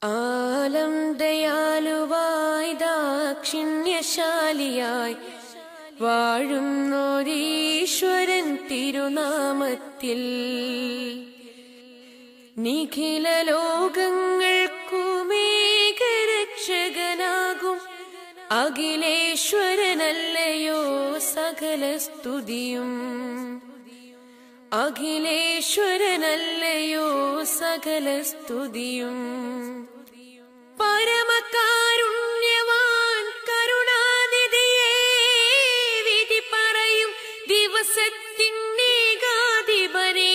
ആലം ദയാലുവായി ദാക്ഷിണ്യശാലിയായി വാഴുന്നോരീശ്വരൻ തിരുനാമത്തിൽ നിഖില ലോകങ്ങൾക്കുമേകരക്ഷകനാകും അഖിലേശ്വരനല്ലയോ സകല സ്തുതിയും അഖിലേശ്വരനല്ലയോ സകല സ്തുതിയും പരമകാരുണ്യവാൻ കരുണാനിധിയേ വിധി പറയും ദിവസത്തിന്നേകാധിപനേ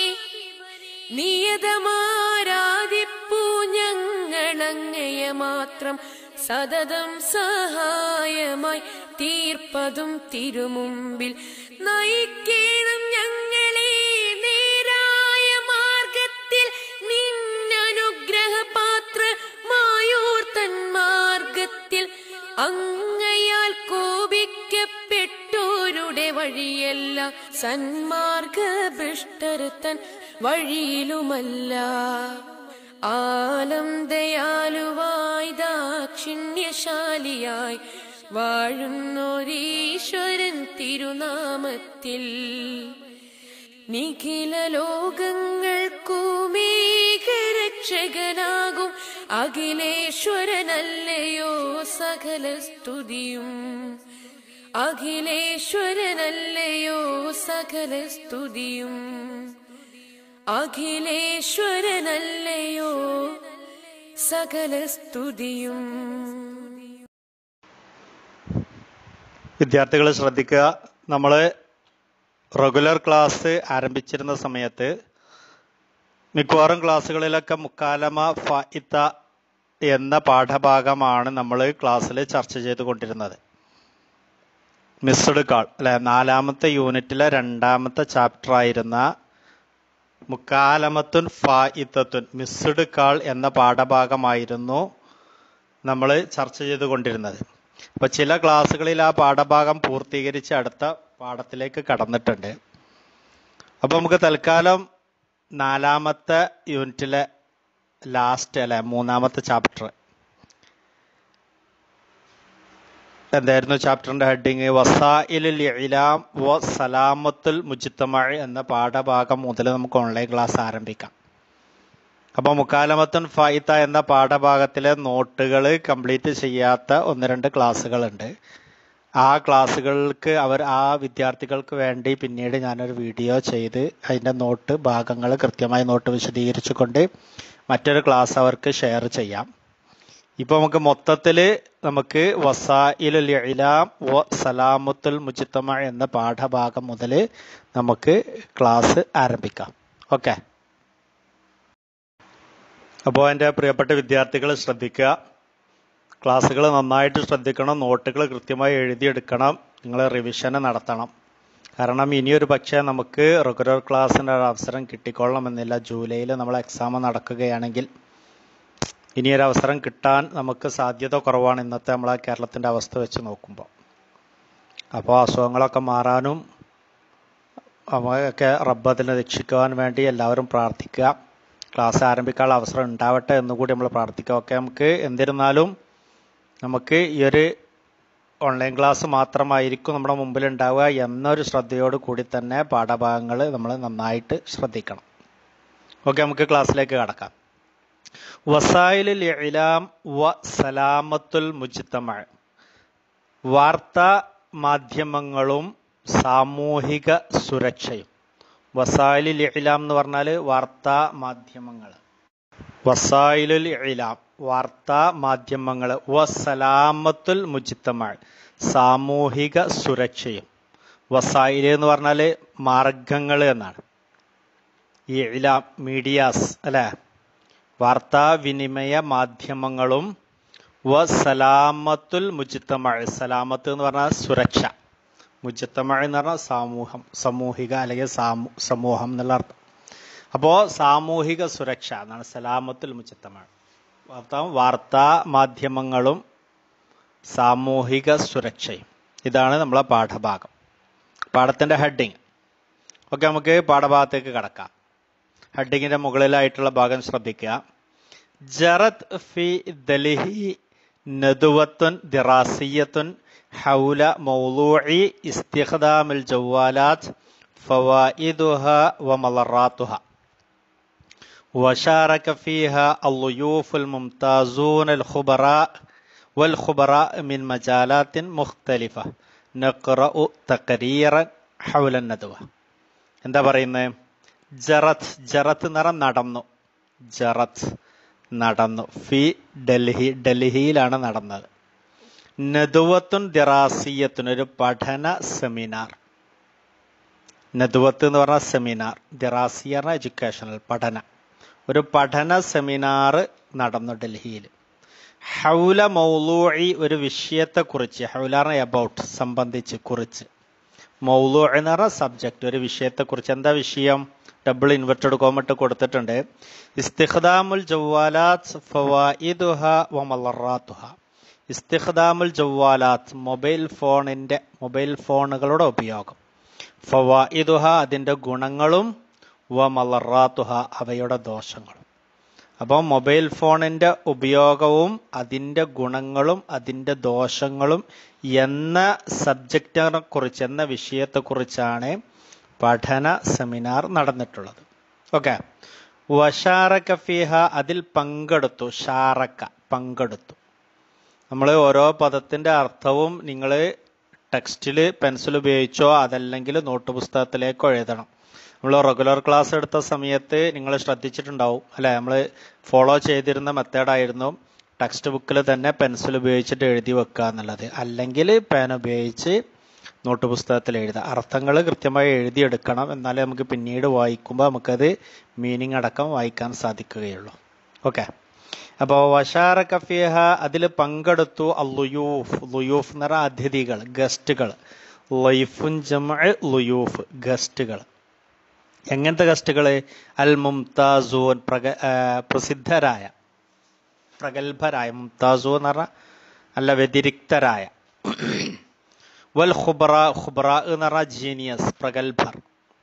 നിയതമാരാധിപ്പൂ ഞങ്ങളങ്ങയ മാത്രം സതതം സഹായമായി തീർപ്പതും തിരുമുമ്പിൽ നയിക്കേണം ഞങ്ങളെ നേരായ മാർഗത്തിൽ നിന്നനുഗ്രഹപാത്രമായോർത്തൻ മാർഗത്തിൽ അങ്ങയാൽ കോപിക്കപ്പെട്ടോരുടെ വഴിയല്ല സന്മാർഗഭ്രഷ്ടരുത്തൻ വഴിയിലുമല്ല ആലം ദയാലുവായി ദാക്ഷിണ്യശാലിയായി വാഴുന്നോരീശ്വരൻ തിരുനാമത്തിൽ നിഖില ലോകങ്ങൾക്കുമേകരക്ഷകനാകും അഖിലേശ്വരനല്ലയോ സകല സ്തുതിയും അഖിലേശ്വരനല്ലയോ സകല സ്തുതിയും അഖിലേശ്വരനല്ലയോ സകല സ്തുതിയും വിദ്യാർത്ഥികൾ ശ്രദ്ധിക്കുക നമ്മൾ റെഗുലർ ക്ലാസ് ആരംഭിച്ചിരുന്ന സമയത്ത് മിക്കവാറും ക്ലാസ്സുകളിലൊക്കെ മുക്കാലമ ഫഇത്ത എന്ന പാഠഭാഗമാണ് നമ്മൾ ക്ലാസ്സിൽ ചർച്ച ചെയ്തുകൊണ്ടിരുന്നത് മിസ്ഡ് കാൾ അല്ലെ നാലാമത്തെ യൂണിറ്റിലെ രണ്ടാമത്തെ ചാപ്റ്റർ ആയിരുന്ന മുക്കാലമത്തുൻ ഫായിത്തത്തുൻ മിസ്ഡ് കാൾ എന്ന പാഠഭാഗമായിരുന്നു നമ്മൾ ചർച്ച ചെയ്തുകൊണ്ടിരുന്നത് അപ്പൊ ചില ക്ലാസ്സുകളിൽ ആ പാഠഭാഗം പൂർത്തീകരിച്ച് അടുത്ത പാഠത്തിലേക്ക് കടന്നിട്ടുണ്ട് അപ്പൊ നമുക്ക് തൽക്കാലം നാലാമത്തെ യൂണിറ്റിലെ ലാസ്റ്റ് അല്ലെ മൂന്നാമത്തെ ചാപ്റ്റർ എന്തായിരുന്നു ചാപ്റ്ററിന്റെ ഹെഡിങ് വസായിലുൽ ഇലാം വ സലാമത്തുൽ മുജിത്തമഴ എന്ന പാഠഭാഗം മുതൽ നമുക്ക് ഓൺലൈൻ ക്ലാസ് ആരംഭിക്കാം അപ്പോൾ മുക്കാലമത്തുൻ ഫായിത്ത എന്ന പാഠഭാഗത്തിലെ നോട്ടുകൾ കംപ്ലീറ്റ് ചെയ്യാത്ത ഒന്ന് രണ്ട് ക്ലാസ്സുകളുണ്ട് ആ ക്ലാസ്സുകൾക്ക് അവർ ആ വിദ്യാർത്ഥികൾക്ക് വേണ്ടി പിന്നീട് ഞാനൊരു വീഡിയോ ചെയ്ത് അതിൻ്റെ നോട്ട് ഭാഗങ്ങൾ കൃത്യമായി നോട്ട് വിശദീകരിച്ചുകൊണ്ട് മറ്റൊരു ക്ലാസ് അവർക്ക് ഷെയർ ചെയ്യാം ഇപ്പോൾ നമുക്ക് മൊത്തത്തിൽ നമുക്ക് വസായിലുൽ ഇലാം വ സലാമത്തുൽ മുജിത്തമ എന്ന പാഠഭാഗം മുതൽ നമുക്ക് ക്ലാസ് ആരംഭിക്കാം ഓക്കെ അപ്പോൾ എൻ്റെ പ്രിയപ്പെട്ട വിദ്യാർത്ഥികൾ ശ്രദ്ധിക്കുക ക്ലാസ്സുകൾ നന്നായിട്ട് ശ്രദ്ധിക്കണം നോട്ടുകൾ കൃത്യമായി എഴുതിയെടുക്കണം നിങ്ങൾ റിവിഷന് നടത്തണം കാരണം ഇനിയൊരു പക്ഷേ നമുക്ക് റെഗുലർ ക്ലാസ്സിൻ്റെ ഒരു അവസരം കിട്ടിക്കൊള്ളണമെന്നില്ല ജൂലൈയിൽ നമ്മൾ എക്സാം നടക്കുകയാണെങ്കിൽ ഇനിയൊരു അവസരം കിട്ടാൻ നമുക്ക് സാധ്യത കുറവാണ് ഇന്നത്തെ നമ്മളെ കേരളത്തിൻ്റെ അവസ്ഥ വെച്ച് നോക്കുമ്പോൾ അപ്പോൾ അസുഖങ്ങളൊക്കെ മാറാനും ഒക്കെ റബ്ബ് അതിനെ രക്ഷിക്കുവാൻ വേണ്ടി എല്ലാവരും പ്രാർത്ഥിക്കുക ക്ലാസ് ആരംഭിക്കാനുള്ള അവസരം ഉണ്ടാവട്ടെ എന്നുകൂടി നമ്മൾ പ്രാർത്ഥിക്കുക ഓക്കെ നമുക്ക് എന്നിരുന്നാലും നമുക്ക് ഈ ഒരു ഓൺലൈൻ ക്ലാസ് മാത്രമായിരിക്കും നമ്മുടെ മുമ്പിൽ ഉണ്ടാവുക എന്നൊരു ശ്രദ്ധയോട് കൂടി തന്നെ പാഠഭാഗങ്ങൾ നമ്മൾ നന്നായിട്ട് ശ്രദ്ധിക്കണം ഓക്കെ നമുക്ക് ക്ലാസ്സിലേക്ക് കടക്കാം വസായിലുൽ ഇലാം വ സലാമത്തുൽ മുജ്തമ വാർത്താ മാധ്യമങ്ങളും സാമൂഹിക സുരക്ഷയും വസായിലുൽ ഇലാം എന്ന് പറഞ്ഞാൽ വാർത്താ മാധ്യമങ്ങൾ വസായിലുൽ ഇലാം വാർത്താ മാധ്യമങ്ങൾ വ സലാമത്തുൽ മുജിത്തമ സാമൂഹിക സുരക്ഷയും വസായിൽ എന്ന് പറഞ്ഞാൽ മാർഗങ്ങൾ എന്നാണ് ഈ ഇലാം മീഡിയാസ് അല്ലെ വാർത്താവിനിമയ മാധ്യമങ്ങളും വ സലാമത്തുൽ മുജിത്തമ സലാമത്ത് എന്ന് പറഞ്ഞാൽ സുരക്ഷ മുജിത്തമ എന്ന് പറഞ്ഞാൽ സമൂഹം സാമൂഹിക അല്ലെങ്കിൽ സാമൂ സമൂഹം എന്നുള്ള അർത്ഥം അപ്പോൾ സാമൂഹിക സുരക്ഷ എന്നാണ് സലാമത്തുൽ മുജിത്തമ അർത്ഥം വാർത്താ മാധ്യമങ്ങളും സാമൂഹിക സുരക്ഷയും ഇതാണ് നമ്മളെ പാഠഭാഗം പാഠത്തിന്റെ ഹെഡിങ് ഓക്കെ നമുക്ക് പാഠഭാഗത്തേക്ക് കടക്കാം ഹെഡിങ്ങിന്റെ മുകളിലായിട്ടുള്ള ഭാഗം ശ്രദ്ധിക്കുക ജറത് ഫി ദൽഹി നദുവത്തുൻ ദിറാസിയത്തുൻ ഹൗല മൗലൂഇ ഇസ്തിഖ്ദാമിൽ ജവാലാത്ത് ഫവായിദുഹ വമലറാത്തുഹ وشارك فيها الضيوف الممتازون الخبراء والخبراء من مجالات مختلفة نقرأ تقريرا حول الندوة എന്താ പറയുന്നത് ജറത്ത് ജറത്ത് എന്ന് പറഞ്ഞാൽ നടന്നു ജറത്ത് നടന്നു ഫി ഡൽഹി ഡൽഹിയിലാണ് നടന്നത് നദുവത്തുൻ ദിറാസിയത്തുൻ ഒരു പഠന സെമിനാർ നദുവത്ത് എന്ന് പറഞ്ഞ സെമിനാർ ദിറാസിയ പറഞ്ഞ എഡ്യൂക്കേഷണൽ പഠന ഒരു പഠന സെമിനാർ നടന്നു ഡൽഹിയിൽ ഹൗല മൗലൂഇ ഒരു വിഷയത്തെക്കുറിച്ച് ഹൗലാറിന് അബൌട്ട് സംബന്ധിച്ച് കുറിച്ച് മൗലൂ എന്ന് പറഞ്ഞ സബ്ജക്റ്റ് ഒരു വിഷയത്തെക്കുറിച്ച് എന്താ വിഷയം ഡബിൾ ഇൻവെർട്ടഡ് കോമട്ട് കൊടുത്തിട്ടുണ്ട് ഇസ്തിഖ്ദാമുൽ ജവാലാത്ത് ഫവായിദുഹ വമലറാത്തുഹ ഇസ്തിഖ്ദാമുൽ ജവാലാത്ത് മൊബൈൽ ഫോണിന്റെ മൊബൈൽ ഫോണുകളുടെ ഉപയോഗം ഫവായിദുഹ അതിന്റെ ഗുണങ്ങളും വമലറാത്തുഹ അവയുടെ ദോഷങ്ങളും അപ്പോൾ മൊബൈൽ ഫോണിന്റെ ഉപയോഗവും അതിന്റെ ഗുണങ്ങളും അതിന്റെ ദോഷങ്ങളും എന്ന സബ്ജക്റ്റിനെ കുറിച്ച് എന്ന വിഷയത്തെക്കുറിച്ചാണ് പഠന സെമിനാർ നടന്നിട്ടുള്ളത് ഓക്കെ വഷാറക്ക ഫിഹ അതിൽ പങ്കെടുത്തു ഷാറക്ക പങ്കെടുത്തു നമ്മൾ ഓരോ പദത്തിന്റെ അർത്ഥവും നിങ്ങൾ ടെക്സ്റ്റിൽ പെൻസിൽ ഉപയോഗിച്ചോ അതല്ലെങ്കിൽ നോട്ട് പുസ്തകത്തിലേക്കോ എഴുതണം നമ്മൾ റെഗുലർ ക്ലാസ് എടുത്ത സമയത്ത് നിങ്ങൾ ശ്രദ്ധിച്ചിട്ടുണ്ടാവും അല്ലെ നമ്മൾ ഫോളോ ചെയ്തിരുന്ന മെത്തേഡായിരുന്നു ടെക്സ്റ്റ് ബുക്കിൽ തന്നെ പെൻസിൽ ഉപയോഗിച്ചിട്ട് എഴുതി വെക്കുക എന്നുള്ളത് അല്ലെങ്കിൽ പേൻ ഉപയോഗിച്ച് നോട്ട് പുസ്തകത്തിൽ എഴുതുക അർത്ഥങ്ങൾ കൃത്യമായി എഴുതിയെടുക്കണം എന്നാലേ നമുക്ക് പിന്നീട് വായിക്കുമ്പോൾ നമുക്കത് മീനിങ് അടക്കം വായിക്കാൻ സാധിക്കുകയുള്ളൂ ഓക്കെ അപ്പോൾ വഷാറ കഫിഹ അതിൽ പങ്കെടുത്തു ലുയൂഫ് ലുയൂഫ് എന്ന് പറഞ്ഞാൽ അതിഥികൾ ഗസ്റ്റുകൾ ലൈഫുൻ ജമ ലുയൂഫ് ഗസ്റ്റുകൾ എങ്ങനത്തെ ഗസ്റ്റുകൾ അൽ മുംതാസൂൻ പ്രഗ പ്രസിദ്ധരായ പ്രഗത്ഭരായ മുംതാസു എന്ന് പറഞ്ഞാൽ അല്ല വ്യതിരിക്തരായ വൽ ഖുബ്ര ഖുബ്ര എന്ന് പറഞ്ഞാൽ ജീനിയസ് പ്രഗത്ഭർ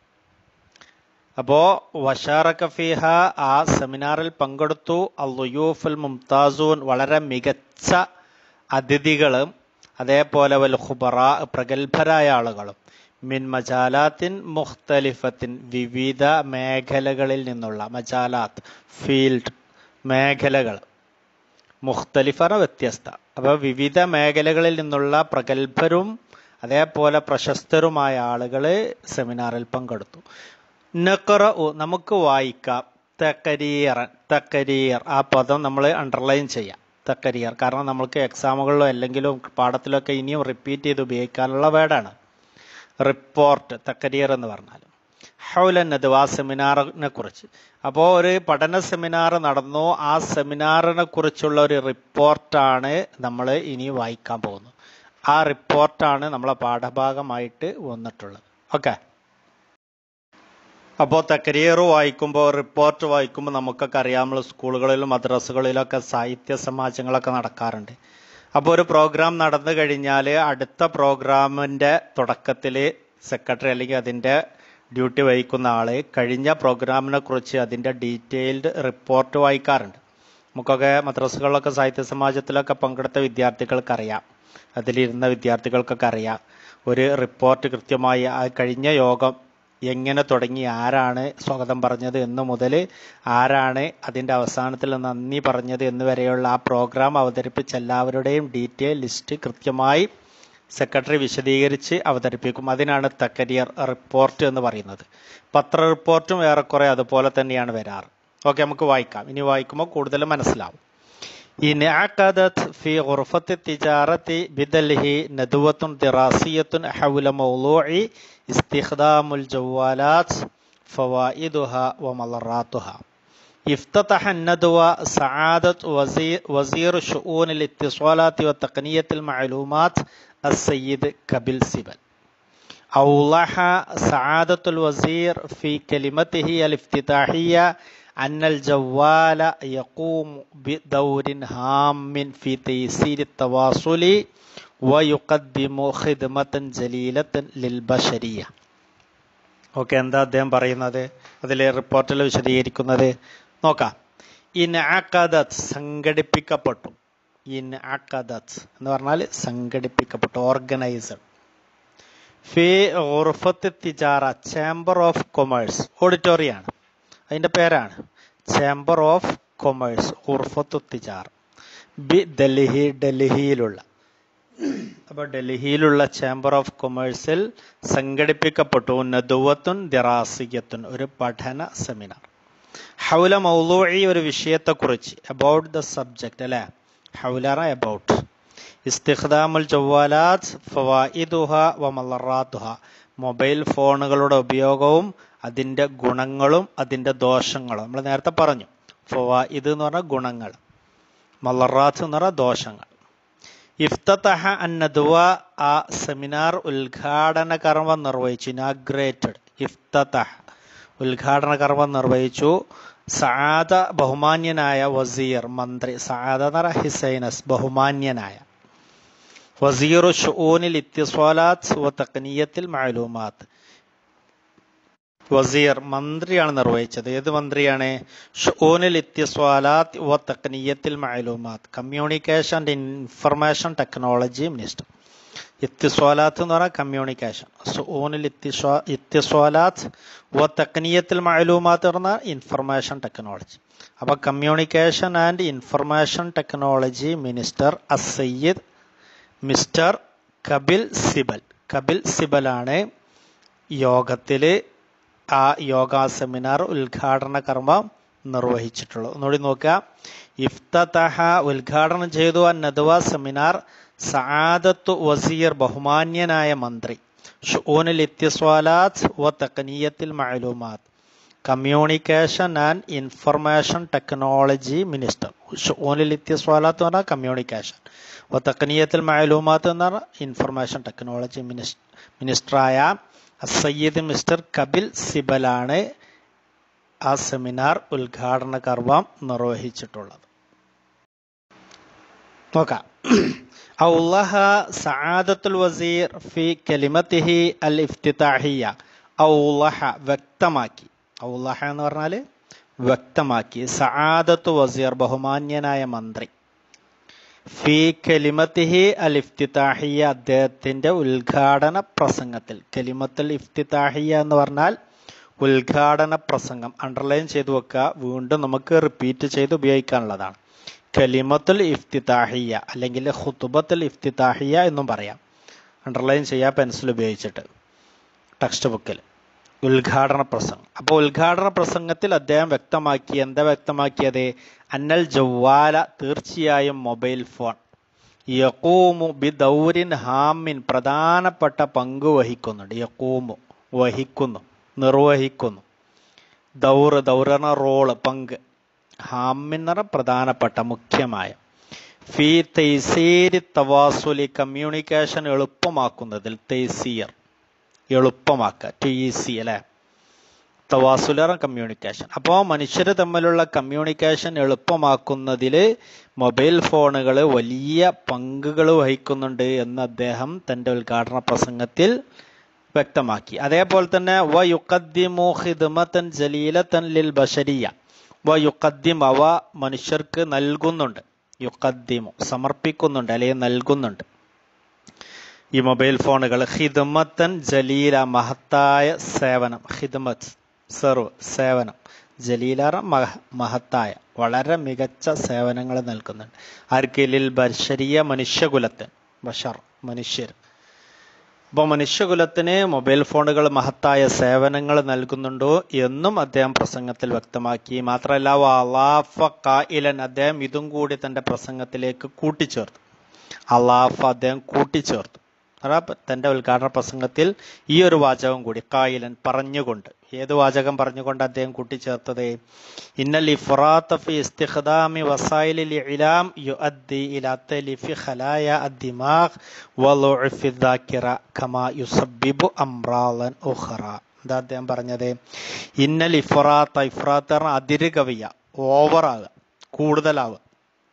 അപ്പോ വഷാറക്ക ഫിഹ ആ സെമിനാറിൽ പങ്കെടുത്തു അല്ലുയൂഫുൽ മുംതാസൂൻ വളരെ മികച്ച അതിഥികളും അതേപോലെ വൽ ഖുബറ പ്രഗത്ഭരായ ആളുകളും മിൻ മജാലാത്തിൻ മുഖ്തലിഫത്തിൻ വിവിധ മേഖലകളിൽ നിന്നുള്ള മജാലാത്ത് ഫീൽഡ് മേഖലകൾ മുഖ്തലിഫറ വ്യത്യസ്ത അപ്പോൾ വിവിധ മേഖലകളിൽ നിന്നുള്ള പ്രഗത്ഭരും അതേപോലെ പ്രശസ്തരുമായ ആളുകൾ സെമിനാറിൽ പങ്കെടുത്തു നക്കറ നമുക്ക് വായിക്കാം തക്കരിയർ തക്കരിയർ ആ പദം നമ്മൾ അണ്ടർലൈൻ ചെയ്യാം തക്കരിയർ കാരണം നമുക്ക് എക്സാമുകളിലോ അല്ലെങ്കിലും പാഠത്തിലൊക്കെ ഇനിയും റിപ്പീറ്റ് ചെയ്ത് ഉപയോഗിക്കാനുള്ള വേർഡാണ് റിപ്പോർട്ട് തക്കരിയർ എന്ന് പറഞ്ഞാൽ ഹൗലന്നത് ആ സെമിനാറിനെ കുറിച്ച് അപ്പോൾ ഒരു പഠന സെമിനാർ നടന്നു ആ സെമിനാറിനെ കുറിച്ചുള്ള ഒരു റിപ്പോർട്ടാണ് നമ്മൾ ഇനി വായിക്കാൻ പോകുന്നത് ആ റിപ്പോർട്ടാണ് നമ്മളെ പാഠഭാഗമായിട്ട് വന്നിട്ടുള്ളത് ഓക്കെ അപ്പോൾ തക്കരിയർ വായിക്കുമ്പോൾ റിപ്പോർട്ട് വായിക്കുമ്പോൾ നമുക്കൊക്കെ അറിയാം നമ്മൾ സ്കൂളുകളിലും മദ്രസകളിലൊക്കെ സാഹിത്യ സമാജങ്ങളൊക്കെ നടക്കാറുണ്ട് അപ്പോൾ ഒരു പ്രോഗ്രാം നടന്നു കഴിഞ്ഞാൽ അടുത്ത പ്രോഗ്രാമിൻ്റെ തുടക്കത്തിൽ സെക്രട്ടറി അല്ലെങ്കിൽ അതിൻ്റെ ഡ്യൂട്ടി വഹിക്കുന്ന ആള് കഴിഞ്ഞ പ്രോഗ്രാമിനെ കുറിച്ച് അതിൻ്റെ ഡീറ്റെയിൽഡ് റിപ്പോർട്ട് വായിക്കാറുണ്ട് നമുക്കൊക്കെ മദ്രസകളിലൊക്കെ സാഹിത്യ സമാജത്തിലൊക്കെ പങ്കെടുത്ത വിദ്യാർത്ഥികൾക്ക് അറിയാം അതിലിരുന്ന വിദ്യാർത്ഥികൾക്കൊക്കെ അറിയാം ഒരു റിപ്പോർട്ട് കൃത്യമായി ആ കഴിഞ്ഞ യോഗം എങ്ങനെ തുടങ്ങി ആരാണ് സ്വാഗതം പറഞ്ഞത് എന്ന് മുതൽ ആരാണ് അതിൻ്റെ അവസാനത്തിൽ നന്ദി പറഞ്ഞത് എന്ന് വരെയുള്ള ആ പ്രോഗ്രാം അവതരിപ്പിച്ച എല്ലാവരുടെയും ഡീറ്റെയിൽ ലിസ്റ്റ് കൃത്യമായി സെക്രട്ടറി വിശദീകരിച്ച് അവതരിപ്പിക്കും അതിനാണ് തക്കരിയർ റിപ്പോർട്ട് എന്ന് പറയുന്നത് പത്ര റിപ്പോർട്ടും ഏറെക്കുറെ അതുപോലെ തന്നെയാണ് വരാറ് ഓക്കെ നമുക്ക് വായിക്കാം ഇനി വായിക്കുമ്പോൾ കൂടുതൽ മനസ്സിലാവും انعقدت في غرفة التجارة بدلهي ندوة دراسية حول موضوع استخدام الجوالات فوائدها ومضراتها افتتح الندوة سعادة وزير, وزير شؤون الاتصالات وتقنية المعلومات السيد كبيل سيبل أوضح سعادة الوزير في كلمته الافتتاحية أن الجوال يقوم بدور هام في تيسير التواصل ويقدم خدمة جليلة للبشرية ഓക്കെ എന്താ അദ്ദേഹം പറയുന്നത് അതിൽ റിപ്പോർട്ടിൽ വിശദീകരിക്കുന്നത് നോക്കാം ഇൻ അക്കദത്ത് സംഘടിപ്പിക്കപ്പെട്ടു ഇൻ അക്കദത്ത് എന്ന് പറഞ്ഞാൽ സംഘടിപ്പിക്കപ്പെട്ടു ഓർഗനൈസഡ് ഫി ഉർഫത്ത് തിജാറ ചേംബർ ഓഫ് കൊമേഴ്സ് ഓഡിറ്റോറിയാണ് അതിന്റെ പേരാണ് ചേംബർ ഓഫ് കൊമേഴ്സ് ഉർഫത്തു തിജാർ ബി ഡൽഹി ഡൽഹിയിലുള്ള അപ്പോൾ ഡൽഹിയിലുള്ള ചേംബർ ഓഫ് കൊമേഴ്സിൽ സംഘടിപ്പിക്കപ്പെട്ടു നദുവത്തുൻ ദിറാസിയത്തുൻ ഒരു പഠന സെമിനാർ ഹൗല മൗലൂഇ ഒരു വിഷയത്തെക്കുറിച്ച് അബൌട്ട് ദ സബ്ജക്റ്റ് അല്ലേ ഹൗലറ അബൌട്ട് ഇസ്തിഖ്ദാമുൽ ജവാലാത്ത് ഫവായിദുഹ വ മലറാത്തുഹ മൊബൈൽ ഫോണുകളുടെ ഉപയോഗവും അതിന്റെ ഗുണങ്ങളും അതിന്റെ ദോഷങ്ങളും നമ്മൾ നേരത്തെ പറഞ്ഞു ഫവായിദ് എന്ന് പറഞ്ഞാൽ ഗുണങ്ങൾ മലറാത്ത് എന്ന് പറഞ്ഞാൽ ദോഷങ്ങൾ ഇഫ്തഹ അന്നദുവ ആ സെമിനാർ ഉദ്ഘാടന കർമ്മം നിർവഹിച്ചു ഇനാഗ്രേറ്റഡ് ഇഫ്തഹ ഉദ്ഘാടന കർമ്മം നിർവഹിച്ചു സആദ ബഹുമാന്യനായ വസീർ മന്ത്രി സആദ എന്ന് പറഞ്ഞ ഹിസൈനസ് ബഹുമാന്യനായ വസീർ ഷുഊനിൽ ഇത്തിസ്വാലാത്ത് വ തക്നിയത്തിൽ മാലൂമാത്ത് വസീർ മന്ത്രിയാണ് നിർവഹിച്ചത് ഏത് മന്ത്രിയാണ് ഷുഊനിൽ ഇത്തിസ്വാലാത്ത് വ തക്നിയത്തിൽ മാലൂമാത്ത് communication and information technology minister ഇത്തിസ്വാലാത്ത് എന്ന് പറഞ്ഞാൽ കമ്മ്യൂണിക്കേഷൻ ഷുഊനിൽ ഇത്തിസ്വാ ഇത്തിസ്വാലാത്ത് വ തക്നിയത്തിൽ മാലൂമാത്ത് പറഞ്ഞാൽ ഇൻഫർമേഷൻ ടെക്നോളജി അപ്പൊ communication and information technology minister അസയ്യിദ് മിസ്റ്റർ കപിൽ സിബൽ കപിൽ സിബലാണ് യോഗത്തില് ആ യോഗ സെമിനാർ ഉദ്ഘാടന കർമ്മം നിർവഹിച്ചിട്ടുള്ളത് ഒന്നുകൂടി നോക്കുക ഇഫ്തഹ ഉദ്ഘാടനം ചെയ്തു ആ നദ്വ സെമിനാർ സആദത്തു വസീർ ബഹുമാന്യനായ മന്ത്രി ഷുഊനിൽ ഇത്തിസ്വാലാത്ത് വ തക്നിയത്തിൽ മാലൂമാത്ത് communication and information technology minister ഷുഊനിൽ ഇത്തിസ്വാലാത്ത് എന്ന് പറഞ്ഞാൽ കമ്മ്യൂണിക്കേഷൻ വ തക്നിയത്തിൽ മാലൂമാത്ത് എന്ന് പറഞ്ഞാൽ ഇൻഫർമേഷൻ ടെക്നോളജി മിനിസ്റ്ററായ സയ്യിദ് മിസ്റ്റർ കപിൽ സിബലാണ് ആ സെമിനാർ ഉദ്ഘാടന കർമ്മം നിർവഹിച്ചിട്ടുള്ളത് നോക്കാം ഔലഹ സആദത്തുൽ വസീർ ഫി കലിമത്തിഹി അൽ ഇഫ്തിതാഹിയ ഔലഹ വ്യക്തമാക്കി ഔലഹ എന്ന് പറഞ്ഞാൽ വ്യക്തമാക്കി സആദത്തു വസീർ ബഹുമാന്യനായ മന്ത്രി ഫി കലിമത്തിഹി അൽ ഇഫ്തിതാഹിയ അദ്ദേഹത്തിന്റെ ഉദ്ഘാടന പ്രസംഗത്തിൽ കലിമത്തുൽ ഇഫ്തിതാഹിയ എന്ന് പറഞ്ഞാൽ ഉദ്ഘാടന പ്രസംഗം അണ്ടർലൈൻ ചെയ്തു വെക്കുക വീണ്ടും നമുക്ക് റിപ്പീറ്റ് ചെയ്ത് ഉപയോഗിക്കാനുള്ളതാണ് കലിമത്തുൽ ഇഫ്തിതാഹിയ അല്ലെങ്കിൽ ഖുതുബത്തുൽ ഇഫ്തിതാഹിയ എന്നും പറയാം അണ്ടർലൈൻ ചെയ്യുക പെൻസിൽ ഉപയോഗിച്ചിട്ട് ടെക്സ്റ്റ് ബുക്കിൽ ഉദ്ഘാടന പ്രസംഗം അപ്പോൾ ഉദ്ഘാടന പ്രസംഗത്തിൽ അദ്ദേഹം വ്യക്തമാക്കി എന്താ വ്യക്തമാക്കിയത് അന്നൽ ജവാല തീർച്ചയായും മൊബൈൽ ഫോൺ യക്കൂമു ബി ദൗരിൻ ഹാമിൻ പ്രധാനപ്പെട്ട പങ്ക് വഹിക്കുന്നുണ്ട് യക്കൂമു വഹിക്കുന്നു നിർവഹിക്കുന്നു ദൗർ ദൗറണ റോള് പങ്ക് ഹാമിൻ എന്ന് പറഞ്ഞ പ്രധാനപ്പെട്ട മുഖ്യമായ ഫി തൈസീരി തവാസുലി കമ്മ്യൂണിക്കേഷൻ എളുപ്പമാക്കുന്നതിൽ തൈസീർ എളുപ്പമാക്കുക ടു ഈസി അല്ലെ തവാസുലർ കമ്മ്യൂണിക്കേഷൻ അപ്പോൾ മനുഷ്യർ തമ്മിലുള്ള കമ്മ്യൂണിക്കേഷൻ എളുപ്പമാക്കുന്നതിൽ മൊബൈൽ ഫോണുകൾ വലിയ പങ്കുകൾ വഹിക്കുന്നുണ്ട് എന്ന് അദ്ദേഹം തന്റെ ഉദ്ഘാടന പ്രസംഗത്തിൽ വ്യക്തമാക്കി അതേപോലെ തന്നെ വ യുക്കദ്ദിമു ഖിദ്മത്തൻ ജലീലത്തൻ ലിൽ ബഷരിയ വ യുക്കദ്ദിം അവ മനുഷ്യർക്ക് നൽകുന്നുണ്ട് യുക്കദ്ദിമു സമർപ്പിക്കുന്നുണ്ട് അല്ലെങ്കിൽ നൽകുന്നുണ്ട് ഈ മൊബൈൽ ഫോണുകൾ ഹിദ്മത്തൻ ജലീല മഹത്തായ സേവനം ഹിദ്മത്ത് സെർവ് സേവനം ജലീലാറ മഹ മഹത്തായ വളരെ മികച്ച സേവനങ്ങൾ നൽകുന്നുണ്ട് ആർക്കിലിൽ ബഷരിയ മനുഷ്യകുലത്തിന് ബഷർ മനുഷ്യർ അപ്പോൾ മനുഷ്യകുലത്തിന് മൊബൈൽ ഫോണുകൾ മഹത്തായ സേവനങ്ങൾ നൽകുന്നുണ്ടോ എന്നും അദ്ദേഹം പ്രസംഗത്തിൽ വ്യക്തമാക്കി മാത്രമല്ല അലാഫ കായിലൻ അദ്ദേഹം ഇതും കൂടി തന്റെ പ്രസംഗത്തിലേക്ക് കൂട്ടിച്ചേർത്തു അലാഫ അദ്ദേഹം കൂട്ടിച്ചേർത്തു അതാ തന്റെ ഉദ്ഘാടന പ്രസംഗത്തിൽ ഈ ഒരു വാചകം കൂടി കായിലൻ പറഞ്ഞുകൊണ്ട് ഏത് വാചകം പറഞ്ഞുകൊണ്ട് അദ്ദേഹം കൂട്ടിച്ചേർത്തത് ഇന്നൽ ഇഫ്റാത്ത ഫി ഇസ്തിഖ്ദാമി വസായിലിൽ ഇലാം യുഅദ്ദി ഇലാ തലിഫി ഖലായ അദ്ദിമാഗ് വളുഅഫി ദാക്കിറ കമാ യുസബ്ബിബു അംറാലൻ ഉഖറ എന്താ അദ്ദേഹം പറഞ്ഞത് ഇന്നൽ ഇഫ്റാത്ത ഇഫ്റാത്ത് പറഞ്ഞ അതിര് കവിയ ഓവറാകുക കൂടുതലാവുക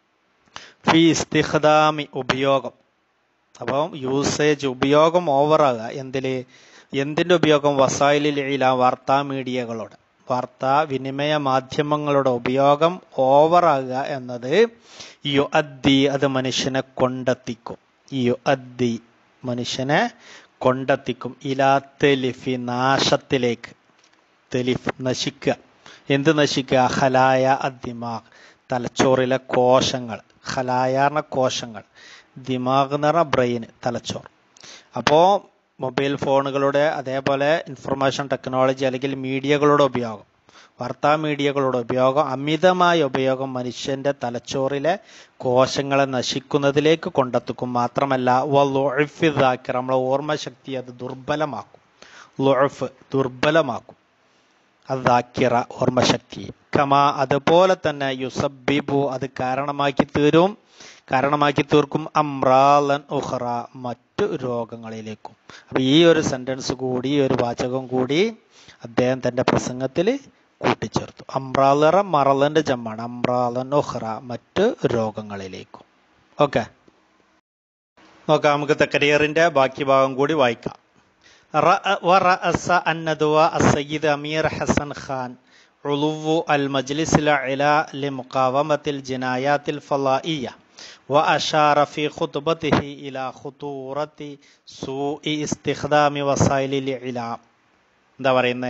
ഫി ഇസ്തിഖ്ദാമി ഉപയോഗം അപ്പം യൂസേജ് ഉപയോഗം ഓവറാകുക എന്തില് എന്തിന്റെ ഉപയോഗം വസായിലിൽ ഇല വാർത്താ മീഡിയകളോട് വാർത്താ വിനിമയ മാധ്യമങ്ങളുടെ ഉപയോഗം ഓവറാകുക എന്നത് യു അദ്ദി അത് മനുഷ്യനെ കൊണ്ടെത്തിക്കും യു അദ്ദി മനുഷ്യനെ കൊണ്ടെത്തിക്കും ഇലാ തെലിഫി നാശത്തിലേക്ക് തെലിഫ് നശിക്കുക എന്ത് നശിക്കുക ഹലായ അദ്ദിമാഗ് തലച്ചോറിലെ കോശങ്ങൾ ഹലായാർന്ന കോശങ്ങൾ ദിമാഗ് എന്ന് പറഞ്ഞാൽ ബ്രെയിൻ തലച്ചോർ അപ്പോൾ മൊബൈൽ ഫോണുകളുടെ അതേപോലെ ഇൻഫർമേഷൻ ടെക്നോളജി അല്ലെങ്കിൽ മീഡിയകളുടെ ഉപയോഗം വാർത്താ മീഡിയകളുടെ ഉപയോഗം അമിതമായ ഉപയോഗം മനുഷ്യന്റെ തലച്ചോറിലെ കോശങ്ങളെ നശിക്കുന്നതിലേക്ക് കൊണ്ടെത്തിക്കും മാത്രമല്ല വലുഫിദാക്കിർ നമ്മളെ ഓർമ്മശക്തി അത് ദുർബലമാക്കും ലുഅഫ് ദുർബലമാക്കും അദാക്കിറ ഓർമ്മശക്തി കമാ അതുപോലെ തന്നെ യുസബിബു അത് കാരണമാക്കി തീരും കാരണമാക്കി തീർക്കും അമ്രാലൻ ഉഹ്റ മറ്റു രോഗങ്ങളിലേക്കും അപ്പൊ ഈ ഒരു സെന്റൻസ് കൂടി ഈ ഒരു വാചകം കൂടി അദ്ദേഹം തന്റെ പ്രസംഗത്തിൽ കൂട്ടിച്ചേർത്തു അമ്രാലറ മറലന്റെ ജമ്മാണ് അമ്രാലൻ ഉഹ്റ മറ്റ് രോഗങ്ങളിലേക്കും ഓക്കെ നോക്കാം നമുക്ക് തക്കരിയറിന്റെ ബാക്കി ഭാഗം കൂടി വായിക്കാം ورأس الندوة السيد أمير حسن خان علو المجلس الأعلى لمقاومة الجنايات الفضائية وأشار في خطبته إلى خطورة سوء استخدام وسائل الإعلام എന്താ പറയുന്നത്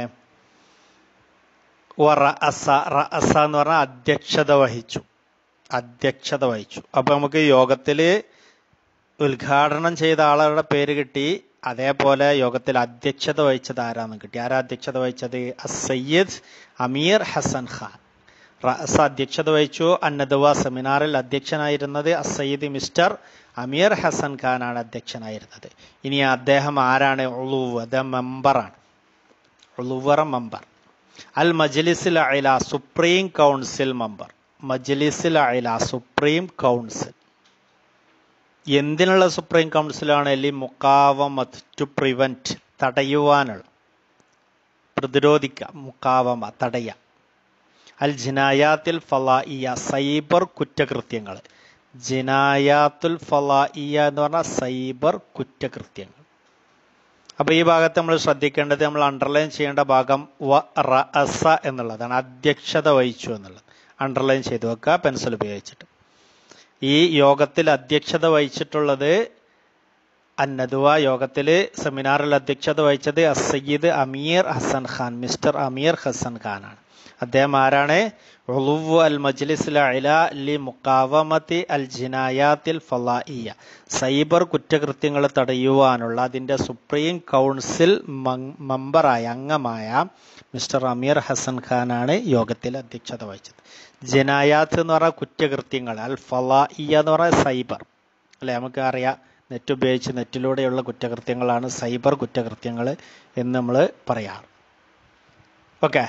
റഅസ റഅസ എന്ന് പറഞ്ഞാൽ അധ്യക്ഷത വഹിച്ചു അധ്യക്ഷത വഹിച്ചു അപ്പൊ നമുക്ക് യോഗത്തില് ഉദ്ഘാടനം ചെയ്ത ആളുടെ പേര് കിട്ടി അതേപോലെ യോഗത്തിൽ അധ്യക്ഷത വഹിച്ചത് ആരാന്ന് കിട്ടി ആരാ അധ്യക്ഷത വഹിച്ചത് സയ്യദ് അമീർ ഹസൻ ഖാൻ റഅസ അധ്യക്ഷത വഹിച്ചു അന്നദവ സെമിനാറിൽ അധ്യക്ഷനായിരുന്നത് അസയ്യിദ് മിസ്റ്റർ അമീർ ഹസൻ ഖാനാണ് അധ്യക്ഷനായിരുന്നത് ഇനി അദ്ദേഹം ആരാണ് ഉളുവ് അദ്ദേഹം മെമ്പറാണ് ഉളുവറ മെമ്പർ അൽ മജ്ലിസിൽ അയില സുപ്രീം കൗൺസിൽ മെമ്പർ മജ്ലിസിൽ അയില സുപ്രീം കൗൺസിൽ എന്തിനുള്ള സുപ്രീം കൗൺസിലാണ് ലി മുക്കാവമത് ടു പ്രിവെന്റ് തടയുവാനുള്ള പ്രതിരോധിക്കുക മുക്കാവമ തടയ അൽ ജിനായാത്തിൽ ഫലായിയ സൈബർ കുറ്റകൃത്യങ്ങൾ ജിനായാത്തുൽ ഫലായിയ എന്ന് പറഞ്ഞാൽ സൈബർ കുറ്റകൃത്യങ്ങൾ അപ്പൊ ഈ ഭാഗത്ത് നമ്മൾ ശ്രദ്ധിക്കേണ്ടത് നമ്മൾ അണ്ടർലൈൻ ചെയ്യേണ്ട ഭാഗം വ റഅസ എന്നുള്ളതാണ് അധ്യക്ഷത വഹിച്ചു എന്നുള്ളത് അണ്ടർലൈൻ ചെയ്തു വെക്കുക പെൻസിൽ ഉപയോഗിച്ചിട്ട് ഈ യോഗത്തിൽ അധ്യക്ഷത വഹിച്ചിട്ടുള്ളത് അന്നദുവ യോഗത്തിൽ സെമിനാറിൽ അധ്യക്ഷത വഹിച്ചത് അസയ്യിദ് അമീർ ഹസൻ ഖാൻ മിസ്റ്റർ അമീർ ഹസൻ ഖാനാണ് അദ്ദേഹം ആരാണ് ഉളുവു അൽ മജ്ലിസിൽ അല ലി മുക്കാവമത്തി അൽ ജിനായാത്തിൽ ഫലായിയ സൈബർ കുറ്റകൃത്യങ്ങൾ തടയുവാനുള്ള അതിന്റെ സുപ്രീം കൗൺസിൽ മെമ്പറായ അംഗമായ മിസ്റ്റർ അമീർ ഹസൻ ഖാനാണ് യോഗത്തിൽ അധ്യക്ഷത വഹിച്ചത് ജനായാത്ത് എന്ന് പറഞ്ഞാൽ കുറ്റകൃത്യങ്ങൾ അൽ ഫലായിയ എന്ന് പറഞ്ഞാൽ സൈബർ അല്ലെ നമുക്ക് അറിയാം നെറ്റ് ഉപയോഗിച്ച് നെറ്റിലൂടെയുള്ള കുറ്റകൃത്യങ്ങളാണ് സൈബർ കുറ്റകൃത്യങ്ങൾ എന്ന് നമ്മൾ പറയാറ് ഓക്കെ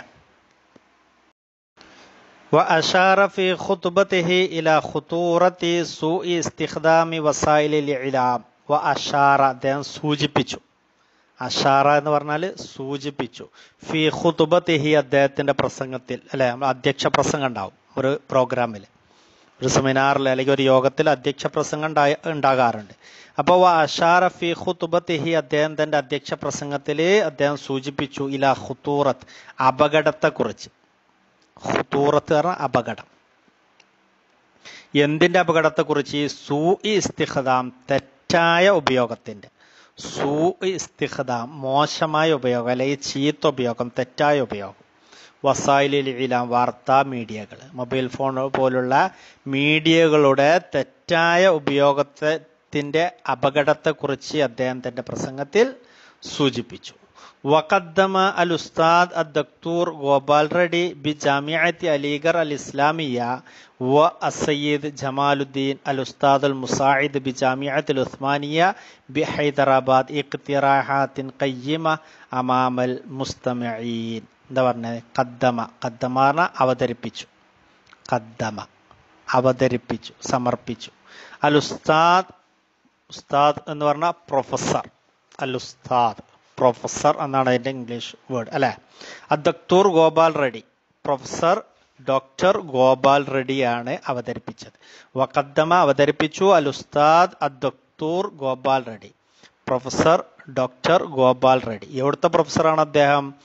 وأشار في خطبته إلى خطورة سوء استخدام وسائل الإعلام وأشار അദ്ദേഹം സൂചിപ്പിച്ചു അഷാറ എന്ന് പറഞ്ഞാൽ സൂചിപ്പിച്ചു ഫി ഖുതുബത്തിഹി അദ്ദേഹത്തിന്റെ പ്രസംഗത്തിൽ അല്ലെ അധ്യക്ഷ പ്രസംഗം ഉണ്ടാവും ഒരു പ്രോഗ്രാമിൽ ഒരു സെമിനാറിൽ അല്ലെങ്കിൽ ഒരു യോഗത്തിൽ അധ്യക്ഷ പ്രസംഗം ഉണ്ടാകാറുണ്ട് അപ്പോൾ അഷാറ ഫി ഖുതുബത്തിഹി അദ്ദേഹം തന്റെ അധ്യക്ഷ പ്രസംഗത്തിൽ അദ്ദേഹം സൂചിപ്പിച്ചു ഇല ഖുത്തൂറത്ത് അപകടത്തെക്കുറിച്ച് ഖുത്തൂറത്ത് പറഞ്ഞ അപകടം എന്തിന്റെ അപകടത്തെക്കുറിച്ച് സൂ ഇസ്തിഖദാം തെറ്റായ ഉപയോഗത്തിന്റെ സൂ ഇസ്തിഖദാം മോശമായ ഉപയോഗം അല്ലെങ്കിൽ ചീത്ത ഉപയോഗം തെറ്റായ ഉപയോഗം വസായിലിൽ ഇലാം വാർത്താ മീഡിയകൾ മൊബൈൽ ഫോൺ പോലുള്ള മീഡിയകളുടെ തെറ്റായ ഉപയോഗത്തിന്റെ അപകടത്തെക്കുറിച്ച് അദ്ദേഹം തന്റെ പ്രസംഗത്തിൽ സൂചിപ്പിച്ചു وقدم الأستاذ الدكتور غوبال ردي بجامعة أليغر الإسلامية والسيد جمال الدين الأستاذ المساعد بجامعة العثمانية بحيدراباد اقتراحات قيمة أمام المستمعين എന്താ പറഞ്ഞത് കദ്ദമ കദ്ദമ പറഞ്ഞാൽ അവതരിപ്പിച്ചു കദ്ദമ അവതരിപ്പിച്ചു സമർപ്പിച്ചു അൽ ഉസ്താദ് ഉസ്താദ് എന്ന് പറഞ്ഞാൽ പ്രൊഫസർ അൽ ഉസ്താദ് പ്രൊഫസർ എന്നാണ് അതിന്റെ ഇംഗ്ലീഷ് വേർഡ് അല്ലെ അദ്ദക്തൂർ ഗോപാൽ റെഡ്ഡി പ്രൊഫസർ ഡോക്ടർ ഗോപാൽ റെഡ്ഡിയാണ് അവതരിപ്പിച്ചത് വക്കദ്ദമ അവതരിപ്പിച്ചു അൽ ഉസ്താദ് അദ്ദക്തൂർ ഗോപാൽ റെഡ്ഡി പ്രൊഫസർ ഡോക്ടർ ഗോപാൽ റെഡ്ഡി എവിടുത്തെ പ്രൊഫസറാണ് അദ്ദേഹം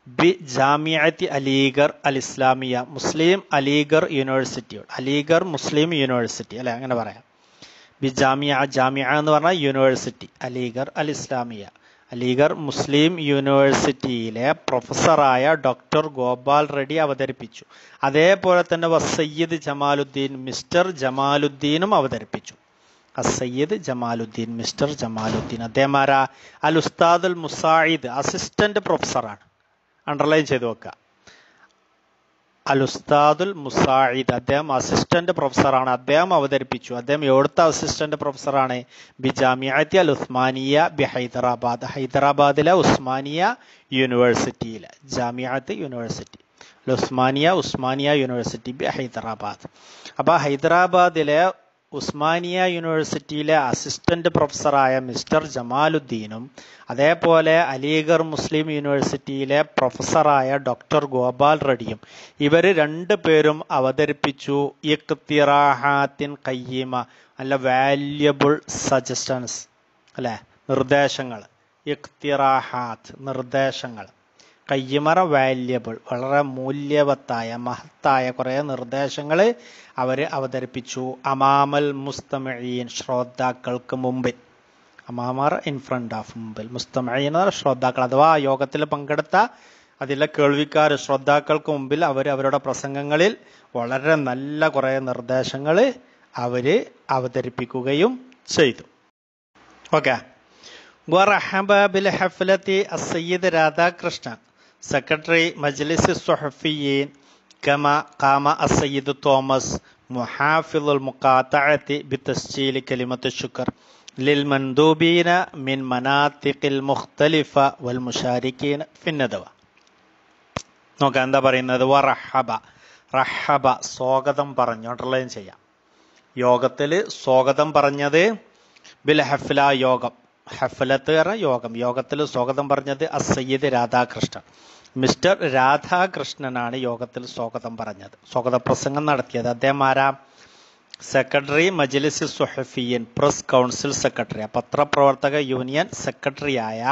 ബി ജാമിയത്തി അലീഗർ അൽ ഇസ്ലാമിയ Muslim Aligarh university Aligarh Muslim university അല്ലെ അങ്ങനെ പറയാം ബി ജാമിയ ജാമിയ എന്ന് പറഞ്ഞാൽ യൂണിവേഴ്സിറ്റി അലീഗർ അൽ ഇസ്ലാമിയ അലീഗർ മുസ്ലിം യൂണിവേഴ്സിറ്റിയിലെ പ്രൊഫസറായ ഡോക്ടർ ഗോപാൽ റെഡ്ഡി അവതരിപ്പിച്ചു അതേപോലെ തന്നെ വസയ്യിദ് ജമാലുദ്ദീൻ മിസ്റ്റർ ജമാലുദ്ദീനും അവതരിപ്പിച്ചു അസയ്യിദ് ജമാലുദ്ദീൻ മിസ്റ്റർ ജമാലുദ്ദീൻ അദ്ദേഹം ആരാ അൽ ഉസ്താദ് അൽ മുസായിദ് അസിസ്റ്റന്റ് പ്രൊഫസറാണ് അണ്ടർലൈൻ ചെയ്ത് വെക്കുക അൽ ഉസ്താദുൽ മുസായിദ് അദ്ദേഹം അസിസ്റ്റന്റ് പ്രൊഫസറാണ് അദ്ദേഹം അവതരിപ്പിച്ചു അദ്ദേഹം എവിടുത്തെ അസിസ്റ്റന്റ് പ്രൊഫസറാണ് ബി ജാമിയത്തി അൽ ഉസ്മാനിയ ബി ഹൈദരാബാദ് ഹൈദരാബാദിലെ ഉസ്മാനിയ യൂണിവേഴ്സിറ്റിയിലെ ജാമിയത്ത് യൂണിവേഴ്സിറ്റി അൽ ഉസ്മാനിയ ഉസ്മാനിയ യൂണിവേഴ്സിറ്റി ബി ഹൈദരാബാദ് അപ്പോൾ ഹൈദരാബാദിലെ ഉസ്മാനിയ യൂണിവേഴ്സിറ്റിയിലെ അസിസ്റ്റന്റ് പ്രൊഫസറായ മിസ്റ്റർ ജമാലുദ്ദീനും അതേപോലെ അലീഗർ മുസ്ലിം യൂണിവേഴ്സിറ്റിയിലെ പ്രൊഫസറായ ഡോക്ടർ ഗോപാൽ റെഡ്ഡിയും ഇവർ രണ്ടു പേരും അവതരിപ്പിച്ചു ഇഖ്തിറാഹാത്തിൻ കയ്യമ നല്ല വാല്യബിൾ സജഷൻസ് അല്ലെ നിർദ്ദേശങ്ങൾ ഇഖ്തിറാഹാത്ത് നിർദ്ദേശങ്ങൾ കയ്യമറ വാല്യബിൾ വളരെ മൂല്യവത്തായ മഹത്തായ കുറേ നിർദ്ദേശങ്ങൾ അവർ അവതരിപ്പിച്ചു അമാമൽ മുസ്തമീൻ ശ്രോതാക്കൾക്ക് മുമ്പിൽ അമാമർ ഇൻ ഫ്രണ്ട് ഓഫ് മുമ്പിൽ മുസ്തമീൻ എന്ന് പറഞ്ഞാൽ ശ്രോതാക്കൾ അഥവാ ആ യോഗത്തിൽ പങ്കെടുത്ത അതിലെ കേൾവിക്കാർ ശ്രോതാക്കൾക്ക് മുമ്പിൽ അവർ അവരുടെ പ്രസംഗങ്ങളിൽ വളരെ നല്ല കുറേ നിർദ്ദേശങ്ങൾ അവർ അവതരിപ്പിക്കുകയും ചെയ്തു ഓക്കെ ورحب بالحفلة السيد راധാകൃഷ്ണൻ സെക്രട്ടറി മജ്ലിസ് الصحفيين كما قام السيد توماس محافظ المقاطعة بتسجيل كلمة الشكر للمندوبين من مناطق المختلفة والمشاركين في الندوة നോക്കാം എന്താ പറയുന്നത് വറഹബ റഹബ സ്വാഗതം പറഞ്ഞു അണ്ടർലൈൻ ചെയ്യാം യോഗത്തിൽ സ്വാഗതം പറഞ്ഞത് ബിൽ ഹഫ്ല യോഗം ഹഫലത്ത് പറഞ്ഞ യോഗം യോഗത്തിൽ സ്വാഗതം പറഞ്ഞത് അസയ്യദ് രാധാകൃഷ്ണൻ മിസ്റ്റർ രാധാകൃഷ്ണനാണ് യോഗത്തിൽ സ്വാഗതം പറഞ്ഞത് സ്വാഗത പ്രസംഗം നടത്തിയത് അദ്ദേഹം ആരാ സെക്രട്ടറി മജ്ലിസ് സുഹഫിയൻ പ്രസ് കൗൺസിൽ സെക്രട്ടറി പത്രപ്രവർത്തക യൂണിയൻ സെക്രട്ടറിയായ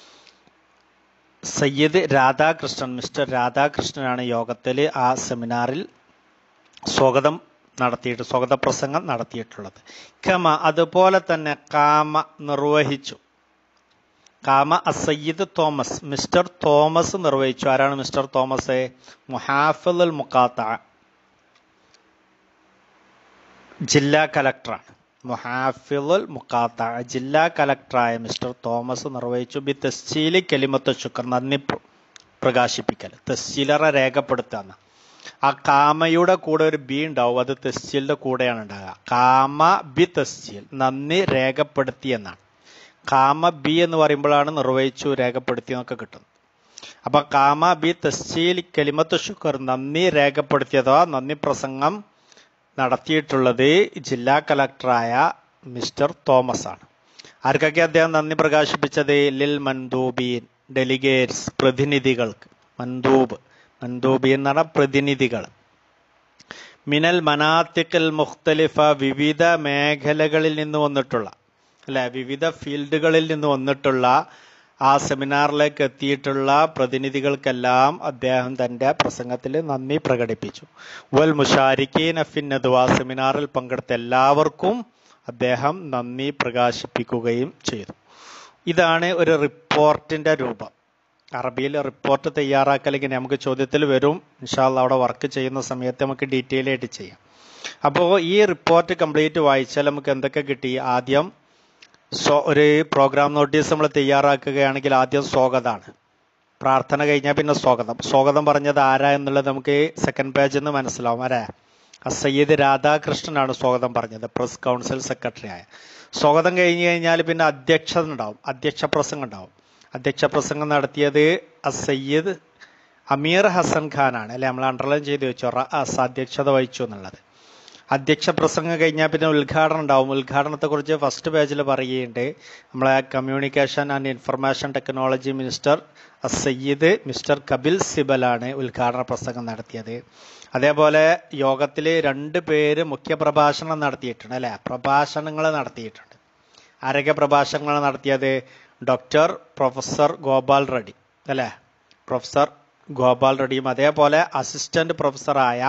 സയ്യിദ് രാധാകൃഷ്ണൻ മിസ്റ്റർ രാധാകൃഷ്ണനാണ് യോഗത്തിൽ ആ സെമിനാറിൽ സ്വാഗതം നടത്തിയിട്ട് സ്വാഗത പ്രസംഗം നടത്തിയിട്ടുള്ളത് കമ അതുപോലെ തന്നെ കാമ നിർവഹിച്ചു കാമ അസയ്യിദ് തോമസ് മിസ്റ്റർ തോമസ് നിർവഹിച്ചു ആരാണ് മിസ്റ്റർ തോമസ് മുഹാഫിദുൽ മുക്കാത്ത ജില്ലാ കലക്ടറാണ് മുഹാഫിദുൽ മുക്കാത്ത ജില്ലാ കലക്ടറായ മിസ്റ്റർ തോമസ് നിർവഹിച്ചു ബി തസ്സീലി കെലിമത്ത് ശുക്ർ നന്ദി പ്രകാശിപ്പിക്കൽ തസ്സീലറ രേഖപ്പെടുത്തുക ആ കാമയുടെ കൂടെ ഒരു ബി ഉണ്ടാവും അത് തെസ്സീലിന്റെ കൂടെയാണ് ഉണ്ടാകുക കാമ ബി തെസ്സീൽ നന്ദി രേഖപ്പെടുത്തി എന്നാണ് കാമ ബി എന്ന് പറയുമ്പോഴാണ് നിർവഹിച്ചു രേഖപ്പെടുത്തി എന്നൊക്കെ കിട്ടുന്നത് അപ്പൊ കാമ ബി തെസ്സീൽ കെലിമത്ത് ശുക്ർ നന്ദി രേഖപ്പെടുത്തിയതോ നന്ദി പ്രസംഗം നടത്തിയിട്ടുള്ളത് ജില്ലാ കലക്ടറായ മിസ്റ്റർ തോമസ് ആണ് ആർക്കൊക്കെ അദ്ദേഹം നന്ദി പ്രകാശിപ്പിച്ചത് ലിൽ മൻദൂബീൻ ഡെലിഗേറ്റ്സ് പ്രതിനിധികൾക്ക് മൻദൂബ് മൻദൂബി എന്ന് പറഞ്ഞ പ്രതിനിധികൾ മിനൽ മനാത്തിക്കൽ മുഖ്തലിഫ വിവിധ മേഖലകളിൽ നിന്ന് വന്നിട്ടുള്ള അല്ലെ വിവിധ ഫീൽഡുകളിൽ നിന്ന് വന്നിട്ടുള്ള ആ സെമിനാറിലേക്ക് എത്തിയിട്ടുള്ള പ്രതിനിധികൾക്കെല്ലാം അദ്ദേഹം തന്റെ പ്രസംഗത്തിൽ നന്ദി പ്രകടിപ്പിച്ചു വൽ മുഷാരിക്കീൻ അഫിന്നദ്വ സെമിനാറിൽ പങ്കെടുത്ത എല്ലാവർക്കും അദ്ദേഹം നന്ദി പ്രകാശിപ്പിക്കുകയും ചെയ്തു ഇതാണ് ഒരു റിപ്പോർട്ടിന്റെ രൂപം അറബിയിൽ റിപ്പോർട്ട് തയ്യാറാക്കലെങ്കിൽ നമുക്ക് ചോദ്യത്തിൽ വരും ഇൻഷാല്ല അവിടെ വർക്ക് ചെയ്യുന്ന സമയത്ത് നമുക്ക് ഡീറ്റെയിൽ ആയിട്ട് ചെയ്യാം അപ്പോൾ ഈ റിപ്പോർട്ട് കംപ്ലീറ്റ് വായിച്ചാൽ നമുക്ക് എന്തൊക്കെ കിട്ടി ആദ്യം സോ ഒരു പ്രോഗ്രാം നോട്ടീസ് നമ്മൾ തയ്യാറാക്കുകയാണെങ്കിൽ ആദ്യം സ്വാഗതമാണ് പ്രാർത്ഥന കഴിഞ്ഞാൽ പിന്നെ സ്വാഗതം സ്വാഗതം പറഞ്ഞത് ആരാ എന്നുള്ളത് നമുക്ക് സെക്കൻഡ് പേജിൽ നിന്ന് മനസ്സിലാവും ആരാ സയ്യിദ് രാധാകൃഷ്ണനാണ് സ്വാഗതം പറഞ്ഞത് പ്രസ് കൗൺസിൽ സെക്രട്ടറി ആയ സ്വാഗതം കഴിഞ്ഞു കഴിഞ്ഞാൽ പിന്നെ അധ്യക്ഷത ഉണ്ടാവും അധ്യക്ഷ പ്രസംഗം ഉണ്ടാവും അധ്യക്ഷ പ്രസംഗം നടത്തിയത് അസയ്യദ് അമീർ ഹസൻ ഖാനാണ് അല്ലെ നമ്മൾ അണ്ടർലൈൻ ചെയ്ത് വെച്ചു അസ് അധ്യക്ഷത വഹിച്ചു എന്നുള്ളത് അധ്യക്ഷ പ്രസംഗം കഴിഞ്ഞാൽ പിന്നെ ഉദ്ഘാടനം ഉണ്ടാവും ഉദ്ഘാടനത്തെ കുറിച്ച് ഫസ്റ്റ് പേജിൽ പറയുന്നുണ്ട് നമ്മളെ communication and information technology minister സയ്യിദ് മിസ്റ്റർ കപിൽ സിബലാണ് ഉദ്ഘാടന പ്രസംഗം നടത്തിയത് അതേപോലെ യോഗത്തിൽ രണ്ട് പേര് മുഖ്യ പ്രഭാഷണം നടത്തിയിട്ടുണ്ട് അല്ലെ പ്രഭാഷണങ്ങൾ നടത്തിയിട്ടുണ്ട് ആരൊക്കെ പ്രഭാഷണങ്ങൾ നടത്തിയത് ഡോക്ടർ പ്രൊഫസർ ഗോപാൽ റെഡ്ഡി അല്ലേ പ്രൊഫസർ ഗോപാൽ റെഡ്ഡിയും അതേപോലെ അസിസ്റ്റന്റ് പ്രൊഫസറായ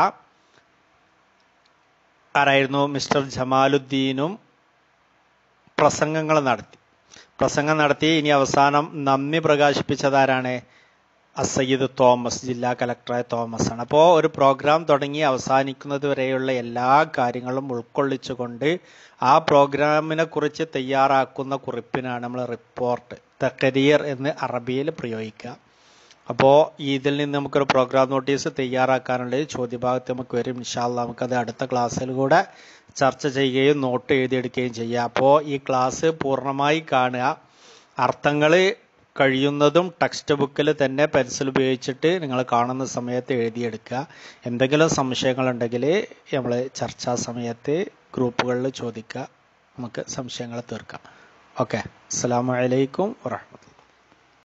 ആരായിരുന്നു മിസ്റ്റർ ജമാലുദ്ദീനും പ്രസംഗങ്ങൾ നടത്തി പ്രസംഗം നടത്തി ഇനി അവസാനം നന്ദി പ്രകാശിപ്പിച്ചതാരാണ് അസയ്യിദ് തോമസ് ജില്ലാ കലക്ടറായ തോമസ് ആണ് അപ്പോൾ ഒരു പ്രോഗ്രാം തുടങ്ങി അവസാനിക്കുന്നത് വരെയുള്ള എല്ലാ കാര്യങ്ങളും ഉൾക്കൊള്ളിച്ചുകൊണ്ട് ആ പ്രോഗ്രാമിനെ കുറിച്ച് തയ്യാറാക്കുന്ന കുറിപ്പിനാണ് നമ്മൾ റിപ്പോർട്ട് തക്കരിയർ എന്ന് അറബിയിൽ പ്രയോഗിക്കുക അപ്പോൾ ഇതിൽ നിന്ന് നമുക്കൊരു പ്രോഗ്രാം നോട്ടീസ് തയ്യാറാക്കാനുള്ള ചോദ്യഭാഗത്ത് നമുക്ക് വരും ഇൻഷാല്ല നമുക്കത് അടുത്ത ക്ലാസ്സിൽ കൂടെ ചർച്ച ചെയ്യുകയും നോട്ട് എഴുതിയെടുക്കുകയും ചെയ്യാം അപ്പോൾ ഈ ക്ലാസ് പൂർണ്ണമായി കാണുക അർത്ഥങ്ങൾ കഴിയുന്നതും ടെക്സ്റ്റ് ബുക്കിൽ തന്നെ പെൻസിൽ ഉപയോഗിച്ചിട്ട് നിങ്ങൾ കാണുന്ന സമയത്ത് എഴുതിയെടുക്കുക എന്തെങ്കിലും സംശയങ്ങളുണ്ടെങ്കിൽ നമ്മൾ ചർച്ചാ സമയത്ത് ഗ്രൂപ്പുകളിൽ ചോദിക്കുക നമുക്ക് സംശയങ്ങൾ തീർക്കാം ഓക്കെ അസ്സാം വലൈക്കും വാഹമത്തുള്ള